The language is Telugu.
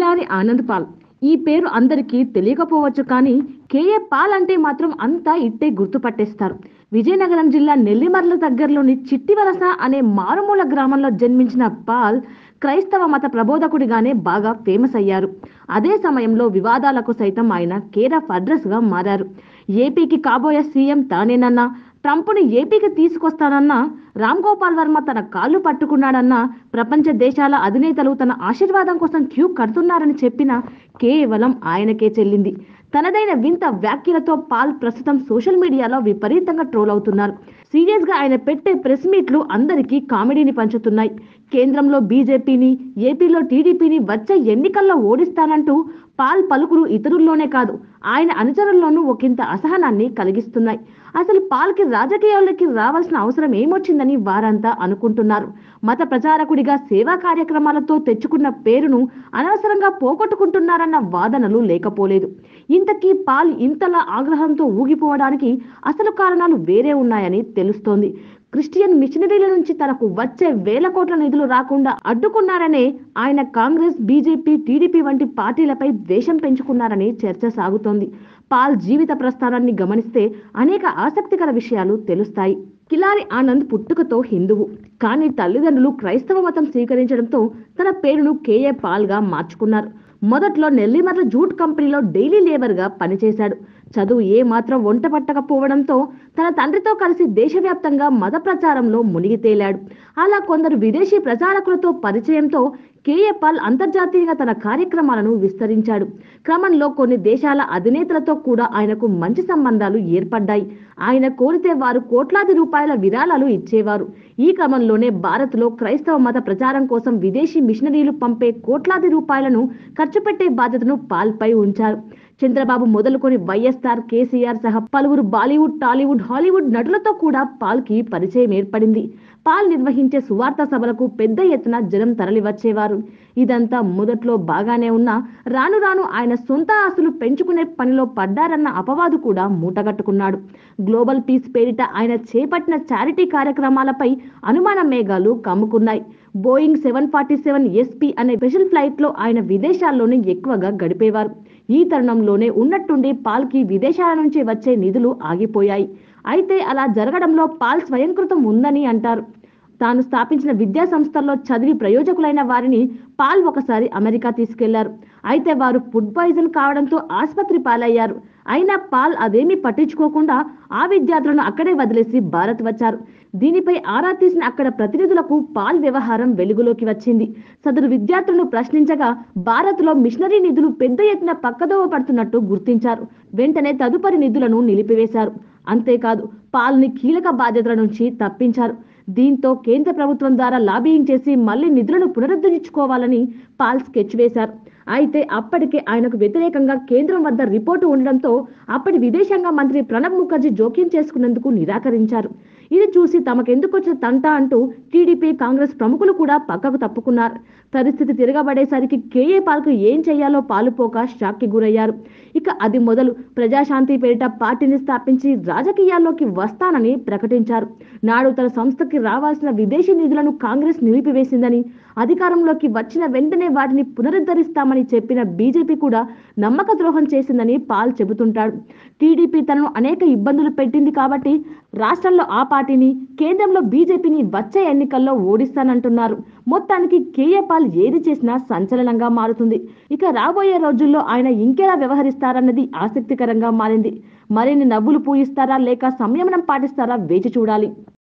కిలారి ఆనంద్ పాల్ ఈ పేరు అందరికీ తెలియకపోవచ్చు కానీ కేఏ పాల్ అంటే మాత్రం అంతా ఇట్టే గుర్తుపట్టేస్తారు విజయనగరం జిల్లా నెల్లిమర్ల దగ్గరలోని చిట్టివలస అనే మారుమూల గ్రామంలో జన్మించిన పాల్ క్రైస్తవ మత ప్రబోధకుడిగానే బాగా ఫేమస్ అయ్యారు అదే సమయంలో వివాదాలకు సైతం ఆయన కేర్ ఆఫ్ అడ్రస్ గా మారారు ఏపీకి కాబోయే సీఎం తానేనన్నా ట్రంప్ను ఏపీకి తీసుకొస్తానన్నా రామ్ గోపాల్ వర్మ తన కాళ్ళు పట్టుకున్నాడన్నా ప్రపంచ దేశాల అధినేతలు తన ఆశీర్వాదం కోసం క్యూ కడుతున్నారని చెప్పిన కేవలం ఆయనకే చెల్లింది తనదైన వింత వ్యాఖ్యలతో పాల్ ప్రస్తుతం సోషల్ మీడియాలో విపరీతంగా ట్రోల్ అవుతున్నారు సీరియస్ గా ఆయన పెట్టే ప్రెస్ మీట్లు అందరికీ కామెడీని పంచుతున్నాయి కేంద్రంలో బీజేపీని ఏపీలో టీడీపీని వచ్చే ఎన్నికల్లో ఓడిస్తానంటూ పాల్ పలుకులు ఇతరుల్లోనే కాదు ఆయన అనుచరుల్లోనూ ఒకంత అసహనాన్ని కలిగిస్తున్నాయి అసలు పాల్కి రాజకీయాల్లోకి రావాల్సిన అవసరం ఏమొచ్చిందని వారంతా అనుకుంటున్నారు మత ప్రచారకుడిగా సేవా కార్యక్రమాలతో తెచ్చుకున్న పేరును అనవసరంగా పోగొట్టుకుంటున్నారన్న వాదనలు లేకపోలేదు ఇంతకీ పాల్ ఇంతలా ఆగ్రహంతో ఊగిపోవడానికి అసలు కారణాలు వేరే ఉన్నాయని తెలుస్తోంది క్రిస్టియన్ మిషనరీల నుంచి తనకు వచ్చే వేల కోట్ల నిధులు రాకుండా అడ్డుకున్నారనే ఆయన కాంగ్రెస్ బీజేపీ టీడీపీ వంటి పార్టీలపై ద్వేషం పెంచుకున్నారని చర్చ సాగుతోంది పాల్ జీవిత ప్రస్థానాన్ని గమనిస్తే అనేక ఆసక్తికర విషయాలు తెలుస్తాయి కిలారి ఆనంద్ పుట్టుకతో హిందువు కానీ తల్లిదండ్రులు క్రైస్తవ మతం స్వీకరించడంతో తన పేరును కేఏ పాల్ గా మార్చుకున్నారు మొదట్లో నెల్లిమర్ల జూట్ కంపెనీలో డైలీ లేబర్ గా పనిచేశాడు చదువు ఏ మాత్రం వంట పట్టకపోవడంతో తన తండ్రితో కలిసి దేశవ్యాప్తంగా మత ప్రచారంలో మునిగి తేలాడు అలా కొందరు విదేశీ ప్రచారకులతో పరిచయంతో కేఏ పాల్ అంతర్జాతీయంగా తన కార్యక్రమాలను విస్తరించాడు క్రమంలో కొన్ని దేశాల అధినేతలతో కూడా ఆయనకు మంచి సంబంధాలు ఏర్పడ్డాయి ఆయన కోరితే వారు కోట్లాది రూపాయల విరాళాలు ఇచ్చేవారు ఈ క్రమంలోనే భారత్లో క్రైస్తవ మత ప్రచారం కోసం విదేశీ మిషనరీలు పంపే కోట్లాది రూపాయలను ఖర్చు పెట్టే బాధ్యతను పాల్పై ఉంచారు చంద్రబాబు మొదలుకొని వైఎస్ఆర్ కేసీఆర్ సహా పలువురు బాలీవుడ్ టాలీవుడ్ హాలీవుడ్ నటులతో కూడా పాల్కి పరిచయం ఏర్పడింది పాల్ నిర్వహించే సువార్త సభలకు పెద్ద ఎత్తున జనం తరలి వచ్చేవారు ఇదంతా మొదట్లో బాగానే ఉన్నా రాను రాను ఆయన సొంత ఆస్తులు పెంచుకునే పనిలో పడ్డారన్న అపవాదు కూడా మూటగట్టుకున్నాడు గ్లోబల్ పీస్ పేరిట ఆయన చేపట్టిన చారిటీ కార్యక్రమాలపై అనుమాన మేఘాలు కమ్ముకున్నాయి Boeing seven forty seven SP అనే స్పెషల్ ఫ్లైట్ లో ఆయన విదేశాల్లోనే ఎక్కువగా గడిపేవారు ఈ తరుణంలోనే ఉన్నట్టుండి పాల్కి విదేశాల నుంచి వచ్చే నిధులు ఆగిపోయాయి అయితే అలా జరగడంలో పాల్ స్వయంకృతం ఉందని అంటారు తాను స్థాపించిన విద్యా సంస్థల్లో చదివి ప్రయోజకులైన వారిని పాల్ ఒకసారి అమెరికా తీసుకెళ్లారు అయితే వారు ఫుడ్ పాయిజన్ కావడంతో ఆసుపత్రి పాలయ్యారు అయినా పాల్ అదేమీ పట్టించుకోకుండా ఆ విద్యార్థులను అక్కడే వదిలేసి భారత్ వచ్చారు దీనిపై ఆరా తీసిన అక్కడ ప్రతినిధులకు పాల్ వ్యవహారం వెలుగులోకి వచ్చింది సదరు విద్యార్థులను ప్రశ్నించగా భారత్లో మిషనరీ నిధులు పెద్ద ఎత్తున పక్కదోవ పడుతున్నట్టు గుర్తించారు వెంటనే తదుపరి నిధులను నిలిపివేశారు అంతేకాదు పాల్ని కీలక బాధ్యతల నుంచి తప్పించారు దీంతో కేంద్ర ప్రభుత్వం ద్వారా లాబియింగ్ చేసి మళ్లీ నిధులను పునరుద్ధరించుకోవాలని పాల్ స్కెచ్ వేశారు అయితే అప్పటికే ఆయనకు వ్యతిరేకంగా కేంద్రం వద్ద రిపోర్టు ఉండడంతో అప్పటి విదేశాంగ మంత్రి ప్రణబ్ ముఖర్జీ జోక్యం చేసుకునేందుకు నిరాకరించారు ఇది చూసి తమకెందుకు వచ్చిన తంట అంటూ టీడీపీ కాంగ్రెస్ ప్రముఖులు కూడా పక్కకు తప్పుకున్నారు పరిస్థితి తిరగబడేసరికి కేఏ పాల్కు ఏం చేయాలో పాలుపోక షాక్కి గురయ్యారు ఇక అది మొదలు ప్రజాశాంతి పేరిట పార్టీని స్థాపించి రాజకీయాల్లోకి వస్తానని ప్రకటించారు నాడు తన సంస్థకి రావాల్సిన విదేశీ నిధులను కాంగ్రెస్ నిలిపివేసిందని అధికారంలోకి వచ్చిన వెంటనే వాటిని పునరుద్ధరిస్తామని చెప్పిన బీజేపీ కూడా నమ్మక ద్రోహం చేసిందని పాల్ చెబుతుంటాడు టీడీపీ తనను అనేక ఇబ్బందులు పెట్టింది కాబట్టి రాష్ట్రంలో ఆ పార్టీని కేంద్రంలో బీజేపీని వచ్చే ఎన్నికల్లో ఓడిస్తానంటున్నారు మొత్తానికి కేఏ పాల్ ఏది చేసినా సంచలనంగా మారుతుంది ఇక రాబోయే రోజుల్లో ఆయన ఇంకెలా వ్యవహరిస్తారన్నది ఆసక్తికరంగా మారింది మరిన్ని నవ్వులు పూయిస్తారా లేక సంయమనం పాటిస్తారా వేచి చూడాలి